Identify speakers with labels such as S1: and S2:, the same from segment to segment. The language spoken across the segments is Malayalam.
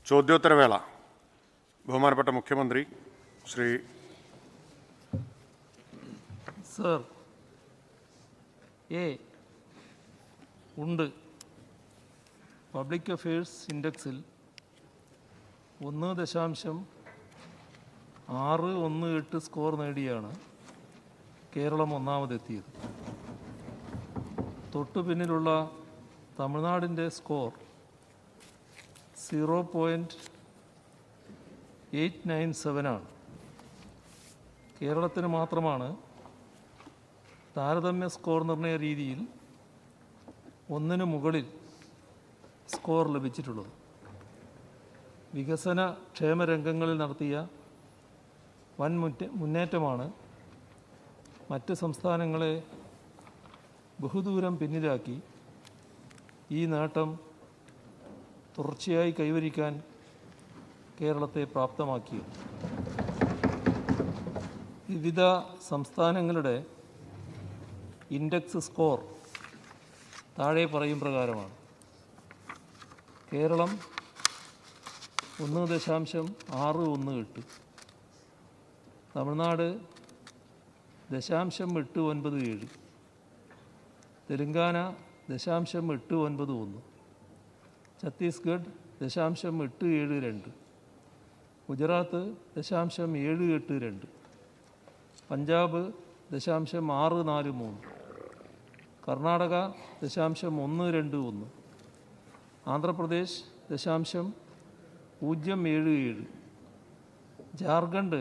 S1: ചോദ്യോത്തരവേള ബഹുമാനപ്പെട്ട മുഖ്യമന്ത്രി ശ്രീ
S2: സർ എ ഉണ്ട് പബ്ലിക് അഫയേഴ്സ് ഇൻഡെക്സിൽ ഒന്ന് ദശാംശം ആറ് ഒന്ന് എട്ട് സ്കോർ നേടിയാണ് കേരളം ഒന്നാമതെത്തിയത് തൊട്ടു പിന്നിലുള്ള തമിഴ്നാടിൻ്റെ score zero point eight nine സെവനാണ് കേരളത്തിന് മാത്രമാണ് താരതമ്യ സ്കോർ നിർണയ രീതിയിൽ ഒന്നിനു മുകളിൽ സ്കോർ ലഭിച്ചിട്ടുള്ളത് വികസന ക്ഷേമ രംഗങ്ങളിൽ നടത്തിയ വൻ മുറ്റ മുന്നേറ്റമാണ് മറ്റ് സംസ്ഥാനങ്ങളെ ബഹുദൂരം പിന്നിലാക്കി ഈ നേട്ടം തുടർച്ചയായി കൈവരിക്കാൻ കേരളത്തെ പ്രാപ്തമാക്കിയത് വിവിധ സംസ്ഥാനങ്ങളുടെ ഇൻഡെക്സ് സ്കോർ താഴെ പറയും പ്രകാരമാണ് കേരളം ഒന്ന് ദശാംശം ആറ് ഒന്ന് എട്ട് തമിഴ്നാട് ദശാംശം എട്ട് ഒൻപത് ഏഴ് തെലുങ്കാന ദശാംശം എട്ട് ഒൻപത് ഒന്ന് ഛത്തീസ്ഗഡ് ദശാംശം എട്ട് ഏഴ് രണ്ട് ഗുജറാത്ത് ദശാംശം ഏഴ് എട്ട് രണ്ട് പഞ്ചാബ് ദശാംശം ആറ് നാല് മൂന്ന് കർണാടക ദശാംശം ഒന്ന് രണ്ട് ഒന്ന് ആന്ധ്രാപ്രദേശ് ദശാംശം പൂജ്യം ഏഴ് ഏഴ് Jharkhand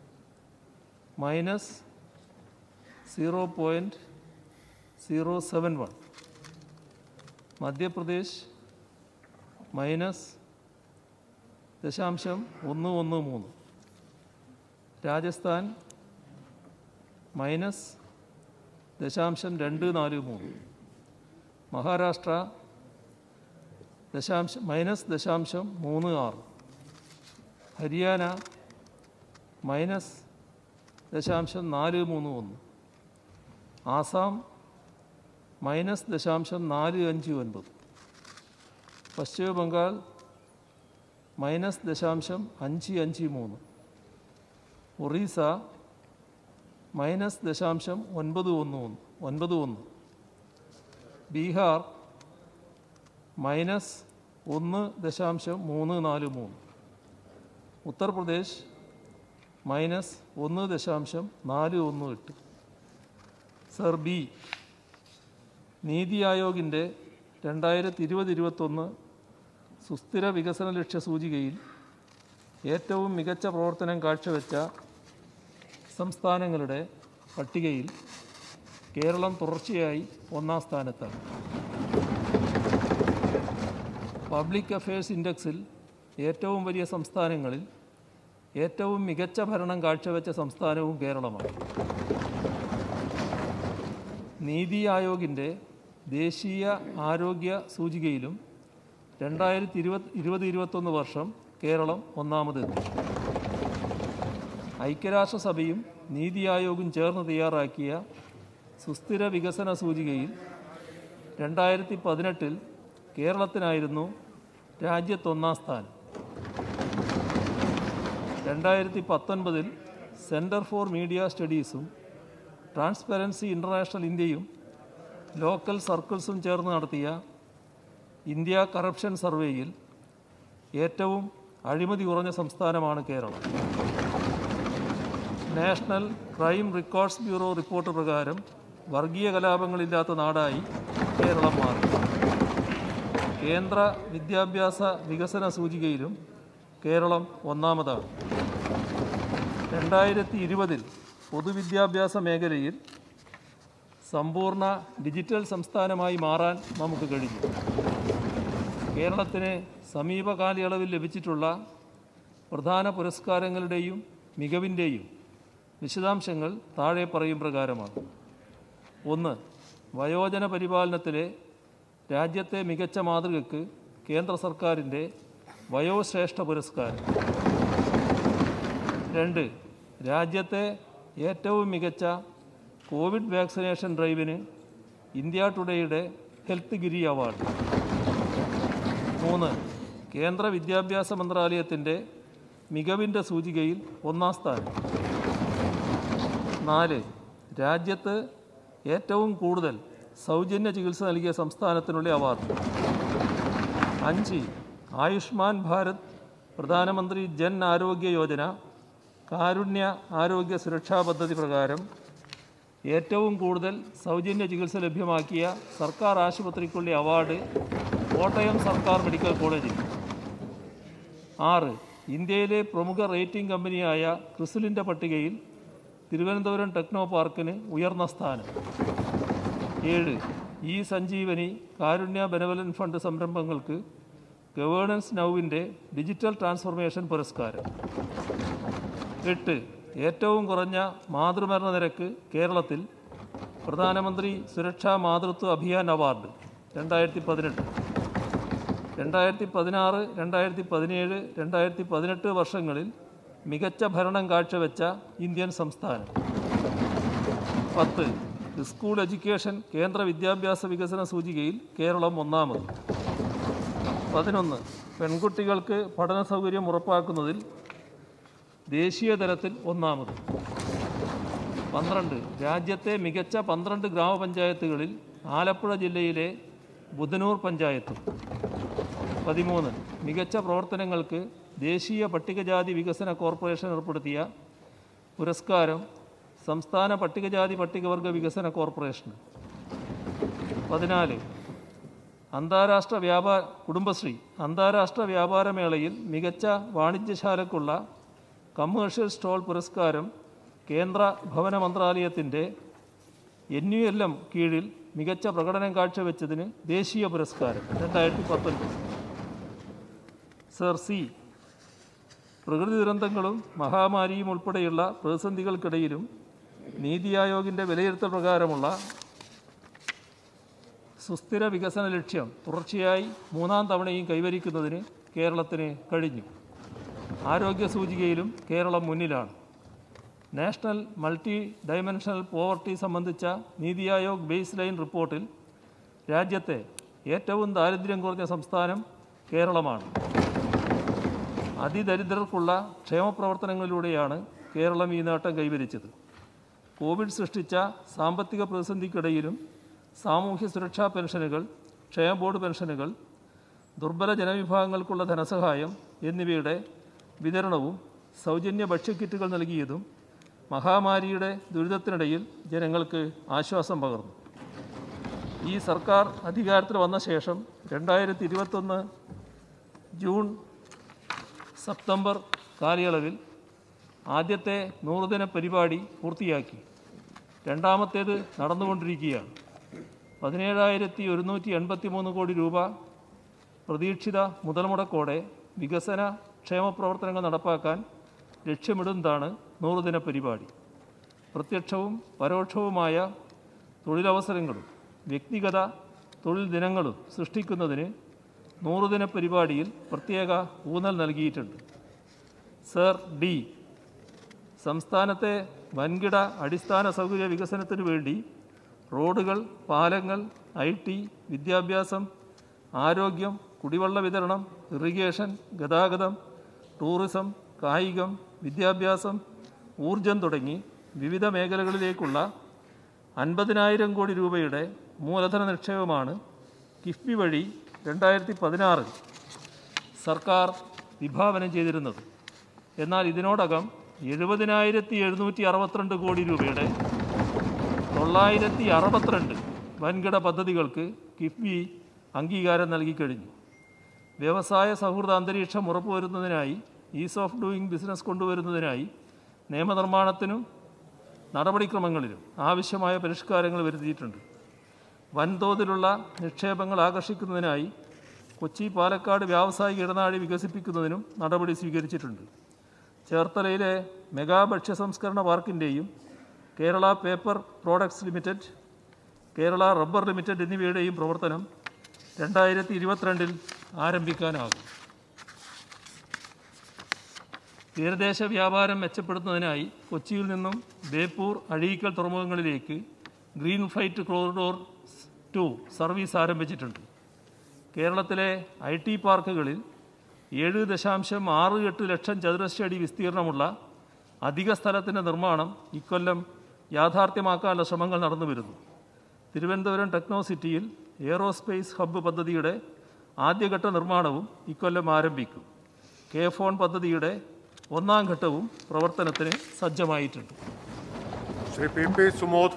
S2: minus zero point zero seven one Madhya Pradesh minus ദശാംശം ഒന്ന് ഒന്ന് മൂന്ന് രാജസ്ഥാൻ മൈനസ് ദശാംശം രണ്ട് നാല് മൂന്ന് മഹാരാഷ്ട്ര ദശാംശം മൈനസ് ദശാംശം മൂന്ന് ആറ് ഹരിയാന മൈനസ് ദശാംശം നാല് മൂന്ന് ഒന്ന് ആസാം മൈനസ് ദശാംശം നാല് അഞ്ച് ഒൻപത് പശ്ചിമ ബംഗാൾ മൈനസ് ദശാംശം അഞ്ച് അഞ്ച് മൂന്ന് ഒറീസ മൈനസ് ദശാംശം ഒൻപത് ഒന്ന് ഒന്ന് ഒൻപത് ഒന്ന് ബീഹാർ മൈനസ് ഒന്ന് ദശാംശം മൂന്ന് നാല് മൂന്ന് ഉത്തർപ്രദേശ് മൈനസ് ഒന്ന് ദശാംശം നാല് ഒന്ന് എട്ട് സർ ബി നീതി ആയോഗിൻ്റെ രണ്ടായിരത്തി ഇരുപത് ഇരുപത്തൊന്ന് സുസ്ഥിര വികസന ലക്ഷ്യ സൂചികയിൽ ഏറ്റവും മികച്ച പ്രവർത്തനം കാഴ്ചവെച്ച സംസ്ഥാനങ്ങളുടെ പട്ടികയിൽ കേരളം തുടർച്ചയായി ഒന്നാം സ്ഥാനത്താണ് പബ്ലിക് അഫയേഴ്സ് ഇൻഡെക്സിൽ ഏറ്റവും വലിയ സംസ്ഥാനങ്ങളിൽ ഏറ്റവും മികച്ച ഭരണം കാഴ്ചവെച്ച സംസ്ഥാനവും കേരളമാണ് നീതി ആയോഗിൻ്റെ ദേശീയ ആരോഗ്യ സൂചികയിലും രണ്ടായിരത്തി ഇരുപത് ഇരുപത് ഇരുപത്തൊന്ന് വർഷം കേരളം ഒന്നാമതെത്തി ഐക്യരാഷ്ട്രസഭയും നീതി ആയോഗും ചേർന്ന് തയ്യാറാക്കിയ സുസ്ഥിര വികസന സൂചികയിൽ രണ്ടായിരത്തി പതിനെട്ടിൽ കേരളത്തിനായിരുന്നു രാജ്യത്തൊന്നാം സ്ഥാനം രണ്ടായിരത്തി പത്തൊൻപതിൽ സെൻറ്റർ ഫോർ മീഡിയ സ്റ്റഡീസും ട്രാൻസ്പെറൻസി ഇൻ്റർനാഷണൽ ഇന്ത്യയും ലോക്കൽ സർക്കിൾസും ചേർന്ന് നടത്തിയ ഇന്ത്യ കറപ്ഷൻ സർവേയിൽ ഏറ്റവും അഴിമതി കുറഞ്ഞ സംസ്ഥാനമാണ് Keralam national crime records bureau report പ്രകാരം വർഗീയ കലാപങ്ങളില്ലാത്ത നാടായി കേരളം മാറി കേന്ദ്ര വിദ്യാഭ്യാസ വികസന സൂചികയിലും കേരളം ഒന്നാമതാണ് രണ്ടായിരത്തി ഇരുപതിൽ പൊതുവിദ്യാഭ്യാസ മേഖലയിൽ സമ്പൂർണ്ണ ഡിജിറ്റൽ സംസ്ഥാനമായി മാറാൻ നമുക്ക് കഴിഞ്ഞു കേരളത്തിന് സമീപകാലയളവിൽ ലഭിച്ചിട്ടുള്ള പ്രധാന പുരസ്കാരങ്ങളുടെയും മികവിൻ്റെയും വിശദാംശങ്ങൾ താഴെ പറയും പ്രകാരമാണ് ഒന്ന് വയോജന പരിപാലനത്തിലെ രാജ്യത്തെ മികച്ച മാതൃകയ്ക്ക് കേന്ദ്ര സർക്കാരിൻ്റെ വയോശ്രേഷ്ഠ പുരസ്കാരം രണ്ട് രാജ്യത്തെ ഏറ്റവും മികച്ച കോവിഡ് വാക്സിനേഷൻ ഡ്രൈവിന് ഇന്ത്യ ടുഡേയുടെ ഹെൽത്ത് ഗിരി അവാർഡ് മൂന്ന് കേന്ദ്ര വിദ്യാഭ്യാസ മന്ത്രാലയത്തിൻ്റെ മികവിൻ്റെ സൂചികയിൽ ഒന്നാം സ്ഥാനം നാല് രാജ്യത്ത് ഏറ്റവും കൂടുതൽ സൗജന്യ ചികിത്സ നൽകിയ സംസ്ഥാനത്തിനുള്ള അവാർഡ് അഞ്ച് ആയുഷ്മാൻ ഭാരത് പ്രധാനമന്ത്രി ജൻ ആരോഗ്യ യോജന കാരുണ്യ ആരോഗ്യ സുരക്ഷാ പദ്ധതി പ്രകാരം ഏറ്റവും കൂടുതൽ സൗജന്യ ചികിത്സ ലഭ്യമാക്കിയ സർക്കാർ ആശുപത്രിക്കുള്ള അവാർഡ് കോട്ടയം സർക്കാർ മെഡിക്കൽ കോളേജിൽ ആറ് ഇന്ത്യയിലെ പ്രമുഖ റേറ്റിംഗ് കമ്പനിയായ ക്രിസിലിൻ്റെ പട്ടികയിൽ തിരുവനന്തപുരം ടെക്നോ പാർക്കിന് ഉയർന്ന സ്ഥാനം ഏഴ് ഈ സഞ്ജീവനി കാരുണ്യ ബെനവലൻ ഫണ്ട് സംരംഭങ്ങൾക്ക് ഗവേണൻസ് നൗവിൻ്റെ ഡിജിറ്റൽ ട്രാൻസ്ഫോർമേഷൻ പുരസ്കാരം എട്ട് ഏറ്റവും കുറഞ്ഞ മാതൃമരണ നിരക്ക് കേരളത്തിൽ പ്രധാനമന്ത്രി സുരക്ഷാ മാതൃത്വ അഭിയാൻ അവാർഡ് രണ്ടായിരത്തി പതിനെട്ട് രണ്ടായിരത്തി പതിനാറ് രണ്ടായിരത്തി പതിനേഴ് രണ്ടായിരത്തി പതിനെട്ട് വർഷങ്ങളിൽ മികച്ച ഭരണം കാഴ്ചവെച്ച ഇന്ത്യൻ സംസ്ഥാനം പത്ത് സ്കൂൾ എഡ്യൂക്കേഷൻ കേന്ദ്ര വിദ്യാഭ്യാസ വികസന സൂചികയിൽ കേരളം ഒന്നാമത് പതിനൊന്ന് പെൺകുട്ടികൾക്ക് പഠന സൗകര്യം ഉറപ്പാക്കുന്നതിൽ ദേശീയ തലത്തിൽ ഒന്നാമത് പന്ത്രണ്ട് രാജ്യത്തെ മികച്ച പന്ത്രണ്ട് ഗ്രാമപഞ്ചായത്തുകളിൽ ആലപ്പുഴ ജില്ലയിലെ ബുധനൂർ പഞ്ചായത്തും പതിമൂന്ന് മികച്ച പ്രവർത്തനങ്ങൾക്ക് ദേശീയ പട്ടികജാതി വികസന കോർപ്പറേഷൻ ഏർപ്പെടുത്തിയ പുരസ്കാരം സംസ്ഥാന പട്ടികജാതി പട്ടികവർഗ വികസന കോർപ്പറേഷന് പതിനാല് അന്താരാഷ്ട്ര വ്യാപാര കുടുംബശ്രീ അന്താരാഷ്ട്ര വ്യാപാരമേളയിൽ മികച്ച വാണിജ്യശാലക്കുള്ള കമേഴ്ഷ്യൽ സ്റ്റോൾ പുരസ്കാരം കേന്ദ്ര ഭവന മന്ത്രാലയത്തിൻ്റെ എൻ യു എൽ എം കീഴിൽ മികച്ച പ്രകടനം കാഴ്ചവെച്ചതിന് ദേശീയ പുരസ്കാരം രണ്ടായിരത്തി പത്തൊൻപത് സർ സി പ്രകൃതി ദുരന്തങ്ങളും മഹാമാരിയും ഉൾപ്പെടെയുള്ള പ്രതിസന്ധികൾക്കിടയിലും നീതി ആയോഗിൻ്റെ വിലയിരുത്തൽ പ്രകാരമുള്ള സുസ്ഥിര വികസന ലക്ഷ്യം തുടർച്ചയായി മൂന്നാം തവണയും കൈവരിക്കുന്നതിന് കേരളത്തിന് കഴിഞ്ഞു ആരോഗ്യ സൂചികയിലും കേരളം മുന്നിലാണ് നാഷണൽ മൾട്ടി ഡയമെൻഷണൽ പോവർട്ടി സംബന്ധിച്ച നീതി ആയോഗ് ബേസ് ലൈൻ റിപ്പോർട്ടിൽ രാജ്യത്തെ ഏറ്റവും ദാരിദ്ര്യം കുറഞ്ഞ സംസ്ഥാനം കേരളമാണ് അതിദരിദ്രർക്കുള്ള ക്ഷേമപ്രവർത്തനങ്ങളിലൂടെയാണ് കേരളം ഈ നേട്ടം കൈവരിച്ചത് കോവിഡ് സൃഷ്ടിച്ച സാമ്പത്തിക പ്രതിസന്ധിക്കിടയിലും സാമൂഹ്യ സുരക്ഷാ പെൻഷനുകൾ ക്ഷേമ ബോർഡ് പെൻഷനുകൾ ദുർബല ജനവിഭാഗങ്ങൾക്കുള്ള ധനസഹായം എന്നിവയുടെ വിതരണവും സൗജന്യ ഭക്ഷ്യക്കിറ്റുകൾ നൽകിയതും മഹാമാരിയുടെ ദുരിതത്തിനിടയിൽ ജനങ്ങൾക്ക് ആശ്വാസം പകർന്നു ഈ സർക്കാർ അധികാരത്തിൽ വന്ന ശേഷം രണ്ടായിരത്തി ഇരുപത്തൊന്ന് ജൂൺ സെപ്റ്റംബർ കാലയളവിൽ ആദ്യത്തെ നൂറുദിന പരിപാടി പൂർത്തിയാക്കി രണ്ടാമത്തേത് നടന്നുകൊണ്ടിരിക്കുകയാണ് പതിനേഴായിരത്തി ഒരുന്നൂറ്റി എൺപത്തി മൂന്ന് കോടി രൂപ പ്രതീക്ഷിത മുതൽ മുടക്കോടെ വികസന ക്ഷേമ പ്രവർത്തനങ്ങൾ നടപ്പാക്കാൻ ലക്ഷ്യമിടുന്നതാണ് നൂറുദിന പരിപാടി പ്രത്യക്ഷവും പരോക്ഷവുമായ തൊഴിലവസരങ്ങളും വ്യക്തിഗത തൊഴിൽ ദിനങ്ങളും സൃഷ്ടിക്കുന്നതിന് നൂറുദിന പരിപാടിയിൽ പ്രത്യേക ഊന്നൽ നൽകിയിട്ടുണ്ട് സർ ഡി സംസ്ഥാനത്തെ വൻകിട അടിസ്ഥാന സൗകര്യ വികസനത്തിനു വേണ്ടി റോഡുകൾ പാലങ്ങൾ ഐ ടി വിദ്യാഭ്യാസം ആരോഗ്യം കുടിവെള്ള വിതരണം ഇറിഗേഷൻ ഗതാഗതം ടൂറിസം കായികം വിദ്യാഭ്യാസം ഊർജം തുടങ്ങി വിവിധ മേഖലകളിലേക്കുള്ള അൻപതിനായിരം കോടി രൂപയുടെ മൂലധന നിക്ഷേപമാണ് കിഫ്ബി വഴി രണ്ടായിരത്തി പതിനാറിൽ സർക്കാർ വിഭാവനം ചെയ്തിരുന്നത് എന്നാൽ ഇതിനോടകം എഴുപതിനായിരത്തി എഴുന്നൂറ്റി അറുപത്തിരണ്ട് കോടി രൂപയുടെ തൊള്ളായിരത്തി അറുപത്തിരണ്ട് വൻകിട പദ്ധതികൾക്ക് കിഫ്ബി അംഗീകാരം നൽകിക്കഴിഞ്ഞു വ്യവസായ സൗഹൃദ അന്തരീക്ഷം ഉറപ്പുവരുന്നതിനായി ഈസ് ഓഫ് ഡൂയിങ് ബിസിനസ് കൊണ്ടുവരുന്നതിനായി നിയമനിർമ്മാണത്തിനും നടപടിക്രമങ്ങളിലും ആവശ്യമായ പരിഷ്കാരങ്ങൾ വരുത്തിയിട്ടുണ്ട് വൻതോതിലുള്ള നിക്ഷേപങ്ങൾ ആകർഷിക്കുന്നതിനായി കൊച്ചി പാലക്കാട് വ്യാവസായിക ഇടനാഴി വികസിപ്പിക്കുന്നതിനും നടപടി സ്വീകരിച്ചിട്ടുണ്ട് ചേർത്തലയിലെ മെഗാ ഭക്ഷ്യ സംസ്കരണ പാർക്കിൻ്റെയും Kerala paper products limited Kerala rubber limited എന്നിവയുടെയും പ്രവർത്തനം രണ്ടായിരത്തി ഇരുപത്തിരണ്ടിൽ ആരംഭിക്കാനാകും തീരദേശ വ്യാപാരം മെച്ചപ്പെടുത്തുന്നതിനായി കൊച്ചിയിൽ നിന്നും ബേപ്പൂർ അഴീക്കൽ തുറമുഖങ്ങളിലേക്ക് green flight corridor two service ആരംഭിച്ചിട്ടുണ്ട് കേരളത്തിലെ ഐ ടി പാർക്കുകളിൽ ഏഴ് ദശാംശം ആറ് എട്ട് ലക്ഷം ചതുരശ്ര അടി വിസ്തീർണമുള്ള അധിക സ്ഥലത്തിൻ്റെ നിർമ്മാണം ഇക്കൊല്ലം യാഥാർത്ഥ്യമാക്കാനുള്ള ശ്രമങ്ങൾ നടന്നു വരുന്നു തിരുവനന്തപുരം ടെക്നോ സിറ്റിയിൽ എയറോസ്പേസ് ഹബ്ബ് പദ്ധതിയുടെ ആദ്യഘട്ട നിർമ്മാണവും ഇക്കൊല്ലം ആരംഭിക്കും കെ ഫോൺ പദ്ധതിയുടെ ഒന്നാം ഘട്ടവും പ്രവർത്തനത്തിന് സജ്ജമായിട്ടുണ്ട്
S1: Shri P P Sumod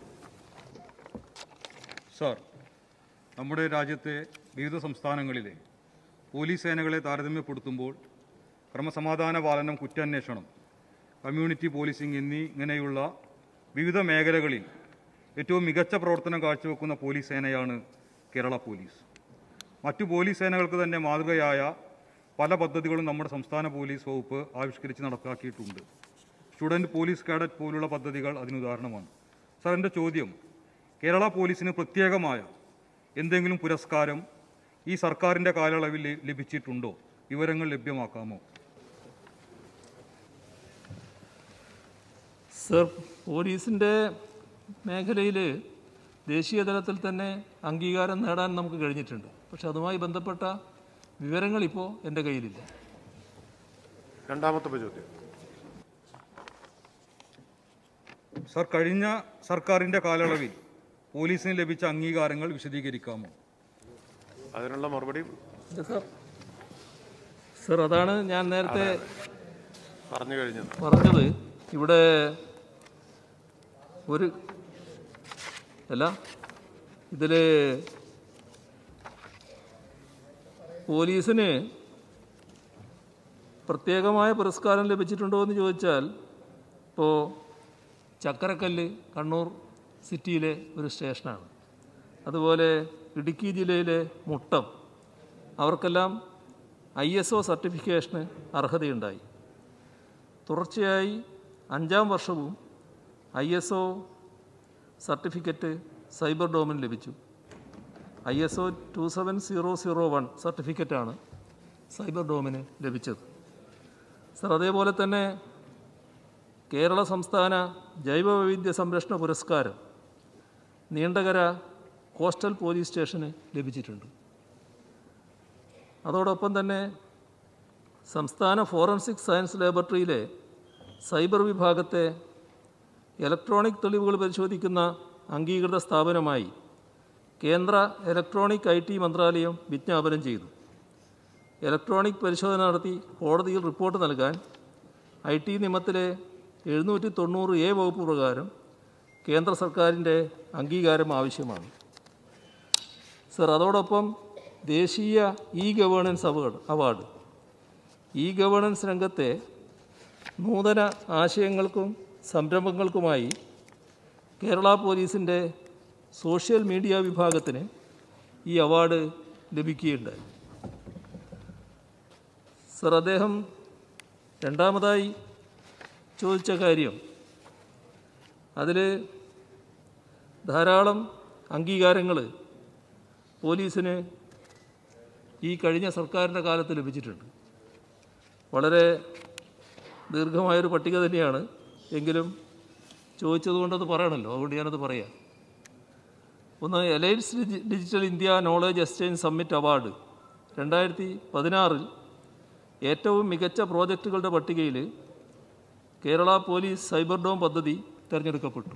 S3: sir നമ്മുടെ രാജ്യത്തെ വിവിധ സംസ്ഥാനങ്ങളിലെ പോലീസ് സേനകളെ താരതമ്യപ്പെടുത്തുമ്പോൾ ക്രമസമാധാന പാലനം കുറ്റാന്വേഷണം കമ്മ്യൂണിറ്റി പോലീസിംഗ് എന്നീ ഇങ്ങനെയുള്ള വിവിധ മേഖലകളിൽ ഏറ്റവും മികച്ച പ്രവർത്തനം കാഴ്ചവെക്കുന്ന പോലീസ് സേനയാണ് കേരള പോലീസ് മറ്റു പോലീസ് സേനകൾക്ക് തന്നെ മാതൃകയായ പല പദ്ധതികളും നമ്മുടെ സംസ്ഥാന പോലീസ് വകുപ്പ് ആവിഷ്കരിച്ച് നടപ്പാക്കിയിട്ടുണ്ട് സ്റ്റുഡൻറ് പോലീസ് കാഡറ്റ് പോലുള്ള പദ്ധതികൾ അതിനുദാഹരണമാണ് സാർ എൻ്റെ ചോദ്യം കേരള പോലീസിന് പ്രത്യേകമായ എന്തെങ്കിലും പുരസ്കാരം ഈ സർക്കാരിൻ്റെ കാലയളവിൽ ല- ലഭിച്ചിട്ടുണ്ടോ വിവരങ്ങൾ ലഭ്യമാക്കാമോ
S2: സർ പോലീസിൻ്റെ മേഖലയിൽ ദേശീയ തലത്തിൽ തന്നെ അംഗീകാരം നേടാൻ നമുക്ക് കഴിഞ്ഞിട്ടുണ്ട് പക്ഷെ അതുമായി ബന്ധപ്പെട്ട വിവരങ്ങൾ ഇപ്പോൾ എൻ്റെ കയ്യിലില്ല
S1: രണ്ടാമത്തെ ചോദ്യം
S3: സാർ കഴിഞ്ഞ സർക്കാരിൻ്റെ കാലയളവിൽ പോലീസിന് ലഭിച്ച അംഗീകാരങ്ങൾ വിശദീകരിക്കാമോ
S1: അതിനുള്ള മറുപടി
S2: ഇല്ല, സർ സർ അതാണ് ഞാൻ നേരത്തെ
S1: പറഞ്ഞു കഴിഞ്ഞത്
S2: പറഞ്ഞത് ഇവിടെ ഒരു അല്ല ഇതിൽ പോലീസിന് പ്രത്യേകമായ പുരസ്കാരം ലഭിച്ചിട്ടുണ്ടോ എന്ന് ചോദിച്ചാൽ ഇപ്പോൾ ചക്കരക്കല്ല് കണ്ണൂർ സിറ്റിയിലെ ഒരു സ്റ്റേഷനാണ് അതുപോലെ ഇടുക്കി ജില്ലയിലെ മുട്ടം അവർക്കെല്ലാം ഐ എസ് ഒ സർട്ടിഫിക്കേഷന് അർഹതയുണ്ടായി തുടർച്ചയായി അഞ്ചാം വർഷവും I S O certificate cyber ഡോമിന് ലഭിച്ചു I S O two seven zero zero one സർട്ടിഫിക്കറ്റാണ് സൈബർ ഡോമിന് ലഭിച്ചത് സർ അതേപോലെ തന്നെ കേരള സംസ്ഥാന ജൈവവൈവിധ്യ സംരക്ഷണ പുരസ്കാരം നീണ്ടകര കോസ്റ്റൽ പോലീസ് സ്റ്റേഷന് ലഭിച്ചിട്ടുണ്ട് അതോടൊപ്പം തന്നെ സംസ്ഥാന ഫോറൻസിക് സയൻസ് ലാബറട്ടറിയിലെ സൈബർ വിഭാഗത്തെ ഇലക്ട്രോണിക് തെളിവുകൾ പരിശോധിക്കുന്ന അംഗീകൃത സ്ഥാപനമായി കേന്ദ്ര ഇലക്ട്രോണിക് ഐ ടി മന്ത്രാലയം വിജ്ഞാപനം ചെയ്തു ഇലക്ട്രോണിക് പരിശോധന നടത്തി കോടതിയിൽ റിപ്പോർട്ട് നൽകാൻ ഐ ടി നിയമത്തിലെ എഴുന്നൂറ്റി തൊണ്ണൂറ് എ വകുപ്പ് പ്രകാരം കേന്ദ്ര സർക്കാരിൻ്റെ അംഗീകാരം ആവശ്യമാണ് സർ അതോടൊപ്പം ദേശീയ e governance award award e governance രംഗത്തെ നൂതന ആശയങ്ങൾക്കും സംരംഭങ്ങൾക്കുമായി കേരള പോലീസിൻ്റെ സോഷ്യൽ മീഡിയ വിഭാഗത്തിന് ഈ അവാർഡ് ലഭിക്കുകയുണ്ടായി സർ അദ്ദേഹം രണ്ടാമതായി ചോദിച്ച കാര്യം അതിൽ ധാരാളം അംഗീകാരങ്ങൾ പോലീസിന് ഈ കഴിഞ്ഞ സർക്കാരിൻ്റെ കാലത്ത് ലഭിച്ചിട്ടുണ്ട് വളരെ ദീർഘമായൊരു പട്ടിക തന്നെയാണ് എങ്കിലും ചോദിച്ചതുകൊണ്ടത് പറയണമല്ലോ അതുകൊണ്ട് ഞാനത് പറയാം ഒന്ന് Elets digi digital India knowledge exchange summit award രണ്ടായിരത്തി പതിനാറിൽ ഏറ്റവും മികച്ച പ്രോജക്റ്റുകളുടെ പട്ടികയിൽ കേരള പോലീസ് സൈബർ ഡോം പദ്ധതി തിരഞ്ഞെടുക്കപ്പെട്ടു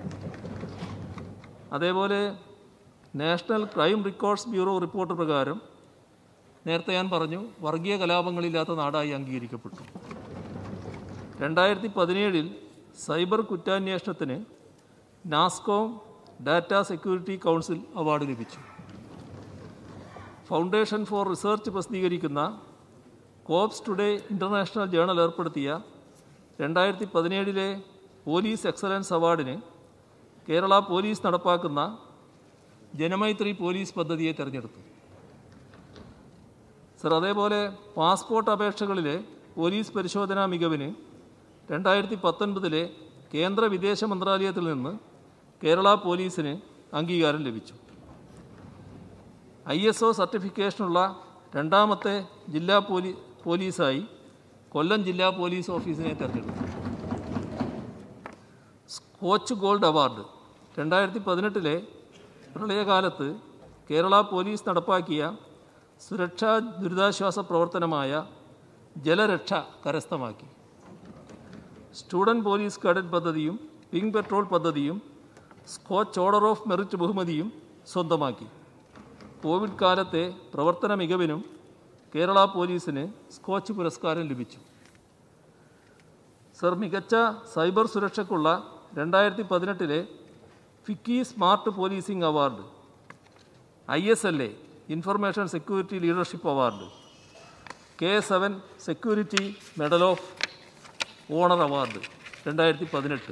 S2: അതേപോലെ national crime records bureau report പ്രകാരം നേരത്തെ ഞാൻ പറഞ്ഞു വർഗീയ കലാപങ്ങളില്ലാത്ത നാടായി അംഗീകരിക്കപ്പെട്ടു രണ്ടായിരത്തി പതിനേഴിൽ സൈബർ കുറ്റാന്വേഷണത്തിന് NASSCOM data security council award ലഭിച്ചു ഫൗണ്ടേഷൻ ഫോർ റിസർച്ച് പ്രസിദ്ധീകരിക്കുന്ന കോപ്സ് ടുഡേ ഇൻ്റർനാഷണൽ ജേണൽ ഏർപ്പെടുത്തിയ രണ്ടായിരത്തി പതിനേഴിലെ പോലീസ് എക്സലൻസ് അവാർഡിന് കേരള പോലീസ് നടപ്പാക്കുന്ന ജനമൈത്രി പോലീസ് പദ്ധതിയെ തിരഞ്ഞെടുത്തു സർ അതേപോലെ പാസ്പോർട്ട് അപേക്ഷകളിലെ പോലീസ് പരിശോധനാ മികവിന് രണ്ടായിരത്തി പത്തൊൻപതിലെ കേന്ദ്ര വിദേശ മന്ത്രാലയത്തിൽ നിന്ന് കേരള പോലീസിന് അംഗീകാരം ലഭിച്ചു ഐ എസ് ഒ സർട്ടിഫിക്കേഷനുള്ള രണ്ടാമത്തെ ജില്ലാ പോലീ പോലീസായി കൊല്ലം ജില്ലാ പോലീസ് ഓഫീസിനെ തിരഞ്ഞെടുത്തു സ്കോച്ച് ഗോൾഡ് അവാർഡ് രണ്ടായിരത്തി പതിനെട്ടിലെ പ്രളയകാലത്ത് കേരള പോലീസ് നടപ്പാക്കിയ സുരക്ഷാ ദുരിതാശ്വാസ പ്രവർത്തനമായ ജലരക്ഷ കരസ്ഥമാക്കി സ്റ്റുഡൻറ് പോലീസ് കാഡറ്റ് പദ്ധതിയും പിങ്ക് പെട്രോൾ പദ്ധതിയും സ്കോച്ച് ഓർഡർ ഓഫ് മെറിറ്റ് ബഹുമതിയും സ്വന്തമാക്കി കോവിഡ് കാലത്തെ പ്രവർത്തന മികവിനും കേരള പോലീസിന് സ്കോച്ച് പുരസ്കാരം ലഭിച്ചു സർ മികച്ച സൈബർ സുരക്ഷയ്ക്കുള്ള രണ്ടായിരത്തി പതിനെട്ടിലെ FICCI smart policing award I S L A information security leadership award K seven security medal of honour award രണ്ടായിരത്തി പതിനെട്ട്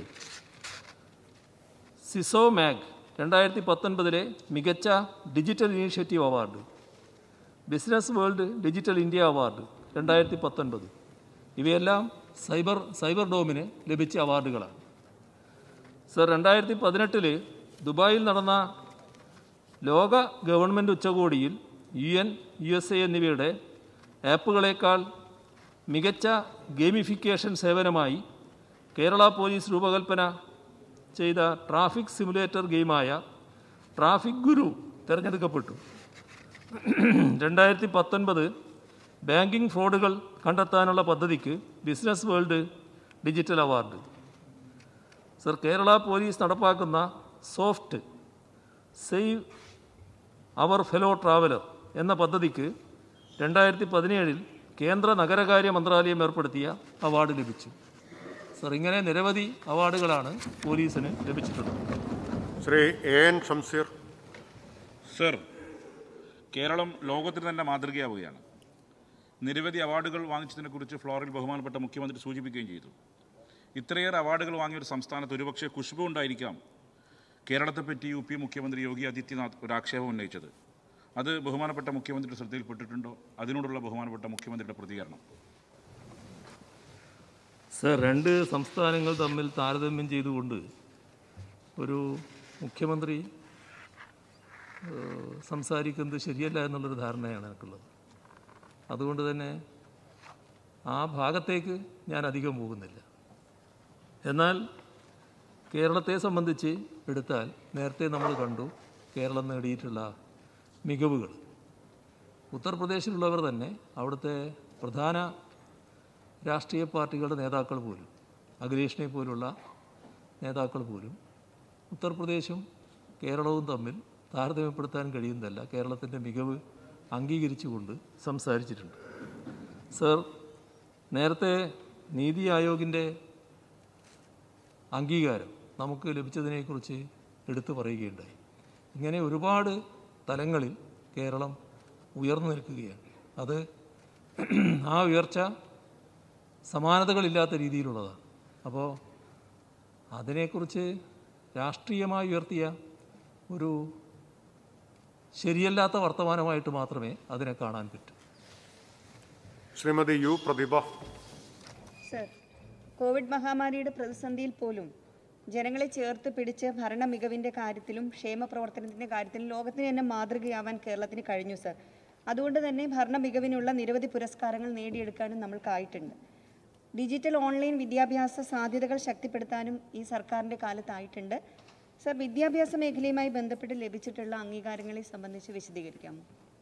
S2: സിസോ മാഗ് രണ്ടായിരത്തി പത്തൊൻപതിലെ മികച്ച digital initiative award business world digital India award രണ്ടായിരത്തി പത്തൊൻപത് ഇവയെല്ലാം സൈബർ സൈബർ ഡോമിന് ലഭിച്ച അവാർഡുകളാണ് സർ രണ്ടായിരത്തി പതിനെട്ടിൽ ദുബായിൽ നടന്ന ലോക ഗവൺമെൻറ് ഉച്ചകോടിയിൽ U N U S A എന്നിവയുടെ ആപ്പുകളേക്കാൾ മികച്ച ഗെയിമിഫിക്കേഷൻ സേവനമായി കേരള പോലീസ് രൂപകൽപ്പന ചെയ്ത ട്രാഫിക് സിമുലേറ്റർ ഗെയിമായ ട്രാഫിക് ഗുരു തിരഞ്ഞെടുക്കപ്പെട്ടു രണ്ടായിരത്തി പത്തൊൻപത് ബാങ്കിംഗ് ഫ്രോഡുകൾ കണ്ടെത്താനുള്ള പദ്ധതിക്ക് business world digital award sir Kerala police നടപ്പാക്കുന്ന SOFT save our fellow traveller എന്ന പദ്ധതിക്ക് രണ്ടായിരത്തി പതിനേഴിൽ കേന്ദ്ര നഗരകാര്യ മന്ത്രാലയം ഏർപ്പെടുത്തിയ അവാർഡ് ലഭിച്ചു സർ ഇങ്ങനെ നിരവധി അവാർഡുകളാണ് പോലീസിന് ലഭിച്ചിട്ടുള്ളത്
S1: Shri A N Shamseer
S4: sir Keralam ലോകത്തിന് തന്നെ മാതൃകയാവുകയാണ് നിരവധി അവാർഡുകൾ വാങ്ങിച്ചതിനെക്കുറിച്ച് ഫ്ലോറിൽ ബഹുമാനപ്പെട്ട മുഖ്യമന്ത്രി സൂചിപ്പിക്കുകയും ചെയ്തു ഇത്രയേറെ അവാർഡുകൾ വാങ്ങിയ ഒരു സംസ്ഥാനത്ത് ഒരുപക്ഷെ കുഷ്ബു ഉണ്ടായിരിക്കാം കേരളത്തെപ്പറ്റി യു പി മുഖ്യമന്ത്രി യോഗി ആദിത്യനാഥ് ഒരു ആക്ഷേപം ഉന്നയിച്ചത് അത് ബഹുമാനപ്പെട്ട മുഖ്യമന്ത്രിയുടെ ശ്രദ്ധയിൽപ്പെട്ടിട്ടുണ്ടോ അതിനോടുള്ള ബഹുമാനപ്പെട്ട മുഖ്യമന്ത്രിയുടെ പ്രതികരണം
S2: സർ രണ്ട് സംസ്ഥാനങ്ങൾ തമ്മിൽ താരതമ്യം ചെയ്തുകൊണ്ട് ഒരു മുഖ്യമന്ത്രി ഏഹ്, സംസാരിക്കുന്നത് ശരിയല്ല എന്നുള്ളൊരു ധാരണയാണ് എനിക്കുള്ളത് അതുകൊണ്ട് തന്നെ ആ ഭാഗത്തേക്ക് ഞാൻ അധികം പോകുന്നില്ല എന്നാൽ കേരളത്തെ സംബന്ധിച്ച് എടുത്താൽ നേരത്തെ നമ്മൾ കണ്ടു കേരളം നേടിയിട്ടുള്ള മികവുകൾ ഉത്തർപ്രദേശിലുള്ളവർ തന്നെ അവിടുത്തെ പ്രധാന രാഷ്ട്രീയ പാർട്ടികളുടെ നേതാക്കൾ പോലും അഖിലേഷിനെ പോലുള്ള നേതാക്കൾ പോലും ഉത്തർപ്രദേശും കേരളവും തമ്മിൽ താരതമ്യപ്പെടുത്താൻ കഴിയുന്നതല്ല കേരളത്തിൻ്റെ മികവ് അംഗീകരിച്ചുകൊണ്ട് സംസാരിച്ചിട്ടുണ്ട് സർ നേരത്തെ നീതി ആയോഗിൻ്റെ അംഗീകാരം നമുക്ക് ലഭിച്ചതിനെക്കുറിച്ച് എടുത്തു പറയുകയുണ്ടായി ഇങ്ങനെ ഒരുപാട് തലങ്ങളിൽ കേരളം ഉയർന്നു നിൽക്കുകയാണ് അത് ആ ഉയർച്ച സമാനതകളില്ലാത്ത രീതിയിലുള്ളതാണ് അപ്പോൾ അതിനെക്കുറിച്ച് രാഷ്ട്രീയമായി ഉയർത്തിയ ഒരു ശരിയല്ലാത്ത വർത്തമാനമായിട്ട് മാത്രമേ അതിനെ കാണാൻ പറ്റൂ
S1: Shrimati U Prathibha
S5: sir Covid മഹാമാരിയുടെ പ്രതിസന്ധിയിൽ പോലും ജനങ്ങളെ ചേർത്ത് പിടിച്ച് ഭരണ മികവിൻ്റെ കാര്യത്തിലും ക്ഷേമ പ്രവർത്തനത്തിൻ്റെ കാര്യത്തിലും ലോകത്തിന് തന്നെ മാതൃകയാവാൻ കേരളത്തിന് കഴിഞ്ഞു സർ അതുകൊണ്ട് തന്നെ ഭരണ മികവിനുള്ള നിരവധി പുരസ്കാരങ്ങൾ നേടിയെടുക്കാനും നമ്മൾക്കായിട്ടുണ്ട് ഡിജിറ്റൽ ഓൺലൈൻ വിദ്യാഭ്യാസ സാധ്യതകൾ ശക്തിപ്പെടുത്താനും ഈ സർക്കാരിൻ്റെ കാലത്തായിട്ടുണ്ട് സർ വിദ്യാഭ്യാസ മേഖലയുമായി ബന്ധപ്പെട്ട് ലഭിച്ചിട്ടുള്ള അംഗീകാരങ്ങളെ സംബന്ധിച്ച് വിശദീകരിക്കാമോ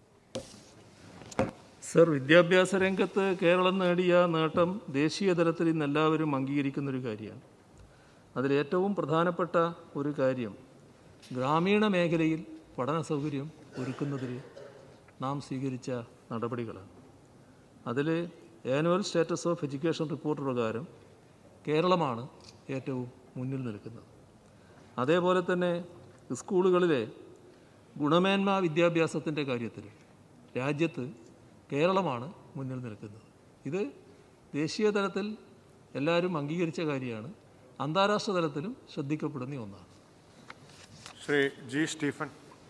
S2: സർ വിദ്യാഭ്യാസ രംഗത്ത് കേരളം നേടിയ നേട്ടം ദേശീയ തലത്തിൽ ഇന്ന് എല്ലാവരും അംഗീകരിക്കുന്നൊരു കാര്യമാണ് അതിലേറ്റവും പ്രധാനപ്പെട്ട ഒരു കാര്യം ഗ്രാമീണ മേഖലയിൽ പഠന സൗകര്യം ഒരുക്കുന്നതിൽ നാം സ്വീകരിച്ച നടപടികളാണ് അതിൽ annual status of education report പ്രകാരം കേരളമാണ് ഏറ്റവും മുന്നിൽ നിൽക്കുന്നത് അതേപോലെ തന്നെ സ്കൂളുകളിലെ ഗുണമേന്മ വിദ്യാഭ്യാസത്തിൻ്റെ കാര്യത്തിൽ രാജ്യത്ത് കേരളമാണ് മുന്നിൽ നിൽക്കുന്നത് ഇത് ദേശീയ തലത്തിൽ എല്ലാവരും അംഗീകരിച്ച കാര്യമാണ് അന്താരാഷ്ട്ര തലത്തിലും ശ്രദ്ധിക്കപ്പെടുന്ന ഒന്നാണ്
S1: ശ്രീ ജി സ്റ്റീഫൻ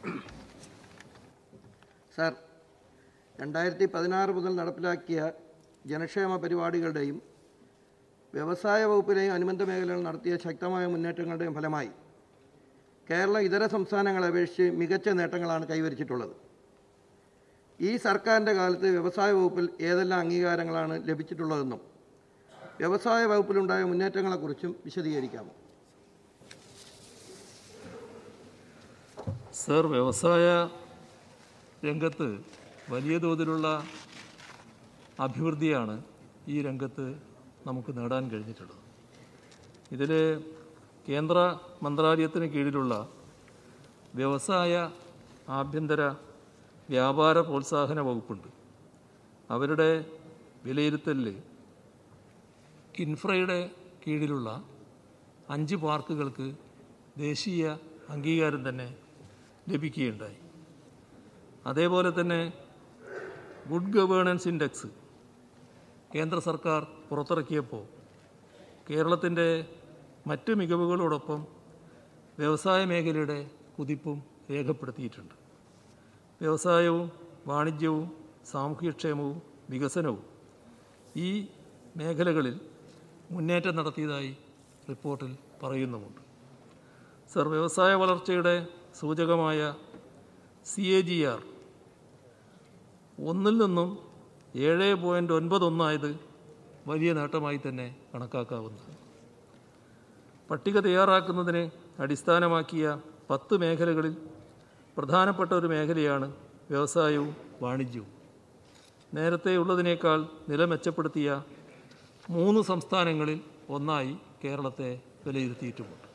S6: സാർ രണ്ടായിരത്തി പതിനാറ് മുതൽ നടപ്പിലാക്കിയ ജനക്ഷേമ പരിപാടികളുടെയും വ്യവസായ വകുപ്പിലെയും അനുബന്ധ മേഖലകൾ നടത്തിയ ശക്തമായ മുന്നേറ്റങ്ങളുടെയും ഫലമായി കേരളം ഇതര സംസ്ഥാനങ്ങളെ അപേക്ഷിച്ച് മികച്ച നേട്ടങ്ങളാണ് കൈവരിച്ചിട്ടുള്ളത് ഈ സർക്കാരിൻ്റെ കാലത്ത് വ്യവസായ വകുപ്പിൽ ഏതെല്ലാം അംഗീകാരങ്ങളാണ് ലഭിച്ചിട്ടുള്ളതെന്നും വ്യവസായ വകുപ്പിലുണ്ടായ മുന്നേറ്റങ്ങളെക്കുറിച്ചും വിശദീകരിക്കാമോ
S2: സർ വ്യവസായ രംഗത്ത് വലിയ തോതിലുള്ള അഭിവൃദ്ധിയാണ് ഈ രംഗത്ത് നമുക്ക് നേടാൻ കഴിഞ്ഞിട്ടുള്ളത് ഇതിൽ കേന്ദ്ര മന്ത്രാലയത്തിന് കീഴിലുള്ള വ്യവസായ ആഭ്യന്തര വ്യാപാര പ്രോത്സാഹന വകുപ്പുണ്ട് അവരുടെ വിലയിരുത്തലിൽ കിൻഫ്രയുടെ കീഴിലുള്ള അഞ്ച് പാർക്കുകൾക്ക് ദേശീയ അംഗീകാരം തന്നെ ലഭിക്കുകയുണ്ടായി അതേപോലെ തന്നെ ഗുഡ് ഗവേണൻസ് ഇൻഡെക്സ് കേന്ദ്ര സർക്കാർ പുറത്തിറക്കിയപ്പോൾ കേരളത്തിൻ്റെ മറ്റ് മികവുകളോടൊപ്പം വ്യവസായ മേഖലയുടെ കുതിപ്പും രേഖപ്പെടുത്തിയിട്ടുണ്ട് വ്യവസായവും വാണിജ്യവും സാമൂഹ്യക്ഷേമവും വികസനവും ഈ മേഖലകളിൽ മുന്നേറ്റം നടത്തിയതായി റിപ്പോർട്ടിൽ പറയുന്നുമുണ്ട് സർ വ്യവസായ വളർച്ചയുടെ സൂചകമായ സി എ ജി ആർ ഒന്നിൽ നിന്നും ഏഴ് പോയിൻ്റ് ഒൻപതൊന്നായത് വലിയ നേട്ടമായി തന്നെ കണക്കാക്കാവുന്നതാണ് പട്ടിക തയ്യാറാക്കുന്നതിന് അടിസ്ഥാനമാക്കിയ പത്ത് മേഖലകളിൽ പ്രധാനപ്പെട്ട ഒരു മേഖലയാണ് വ്യവസായവും വാണിജ്യവും നേരത്തെ ഉള്ളതിനേക്കാൾ നില മെച്ചപ്പെടുത്തിയ മൂന്ന് സംസ്ഥാനങ്ങളിൽ ഒന്നായി കേരളത്തെ വിലയിരുത്തിയിട്ടുമുണ്ട്